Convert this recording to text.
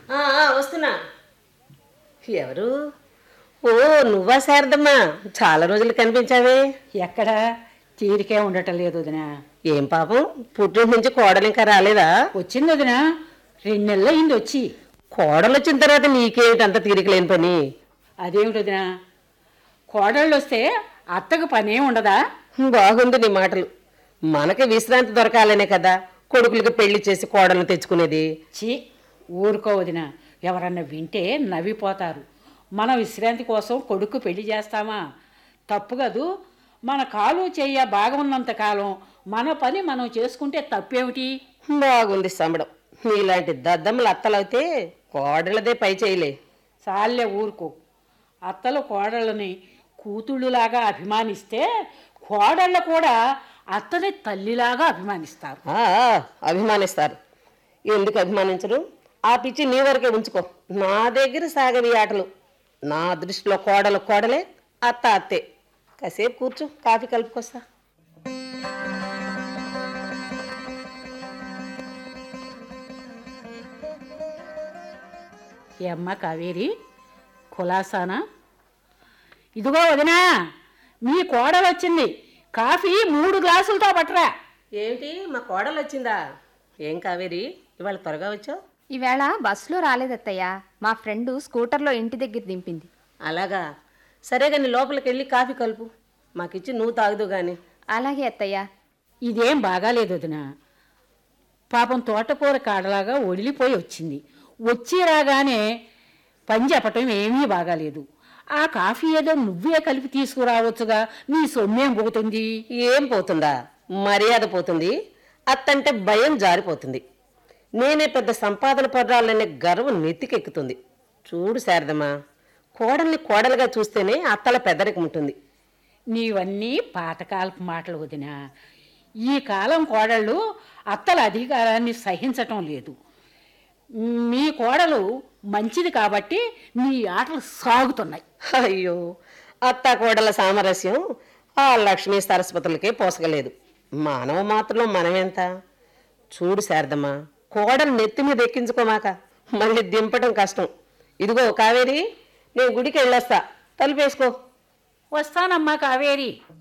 ఆ, ఆ, వస్తున్నా ఎవరు ఓ నువ్వా శారదమ్మా చాలా రోజులు కనిపించావే ఎక్కడ తీరికే ఉండటం లేదు వదినా ఏం పాపం పుట్టింటి నుంచి కోడలు ఇంకా రాలేదా వచ్చింది వదినా రెండు నెలలు అయింది వచ్చి కోడలు వచ్చిన తర్వాత నీకేమిటి అంత తీరిక లేని పని అదేమిటి వదినా కోడళ్ళు వస్తే అత్తకు పనేం ఉండదా బాగుంది నీ మాటలు మనకి విశ్రాంతి దొరకాలనే కదా కొడుకులకి పెళ్లి చేసి కోడలను తెచ్చుకునేది చి ఊరుకో వదినా ఎవరన్నా వింటే నవ్విపోతారు మన విశ్రాంతి కోసం కొడుకు పెళ్లి చేస్తామా తప్పు కదూ మన కాలు చెయ్య బాగున్నంత కాలం మన పని మనం చేసుకుంటే తప్పేమిటి బాగుంది సంబడం నీలాంటి దద్దమ్మలు అత్తలైతే కోడలదే పై చేయలే చాలే ఊరుకో అత్తలు కోడళ్ళని కూతుళ్ళులాగా అభిమానిస్తే కోడళ్ళు కూడా అత్తని తల్లిలాగా అభిమానిస్తారు ఆ, అభిమానిస్తారు ఎందుకు అభిమానించరు ఆ పిచ్చి నీ వరకే ఉంచుకో నా దగ్గర సాగవి ఆటలు నా దృష్టిలో కోడలు కోడలే అత్త అత్తే కాసేపు కూర్చో కాఫీ కలుపుకొస్తా ఏ అమ్మ కావేరి కులాసానా ఇదిగో వదినా మీ కోడలు వచ్చింది కాఫీ మూడు గ్లాసులతో పట్టరా ఏమిటి మా కోడలు వచ్చిందా ఏం కావేరి ఇవాళ త్వరగా వచ్చావు ఈవేళ బస్సులో రాలేదత్తయ్య మా ఫ్రెండు స్కూటర్లో ఇంటి దగ్గర దింపింది అలాగా సరే కానీ లోపలికి వెళ్ళి కాఫీ కలుపు మాకిచ్చి నువ్వు తాగుదు గాని అలాగే అత్తయ్య ఇదేం బాగాలేదు వదినా పాపం తోటకూర కాడలాగా ఒడిలిపోయి వచ్చింది వచ్చి రాగానే పని చెప్పటం ఏమీ బాగాలేదు ఆ కాఫీ ఏదో నువ్వే కలిపి తీసుకురావచ్చుగా నీ సొమ్మేం పోతుంది ఏం పోతుందా మర్యాద పోతుంది అత్తంటే భయం జారిపోతుంది నేనే పెద్ద సంపాదన పడ్రాలనే గర్వం నెత్తికెక్కుతుంది చూడు శారదమ్మా కోడల్ని కోడలుగా చూస్తేనే అత్తల పెద్దరికం ఉంటుంది నీవన్నీ పాతకాలపు మాటలు వదినా ఈ కాలం కోడళ్ళు అత్తల అధికారాన్ని సహించటం లేదు మీ కోడలు మంచిది కాబట్టి నీ ఆటలు సాగుతున్నాయి అయ్యో అత్త కోడల సామరస్యం ఆ లక్ష్మీ సరస్వతులకే పోసగలేదు మానవ మాత్రలో మనమెంత చూడు శారదమ్మా కోడలు నెత్తి మీద ఎక్కించుకోమాక మళ్ళీ దింపటం కష్టం ఇదిగో కావేరి నేను గుడికి వెళ్ళొస్తా తలుపేసుకో వస్తానమ్మా కావేరి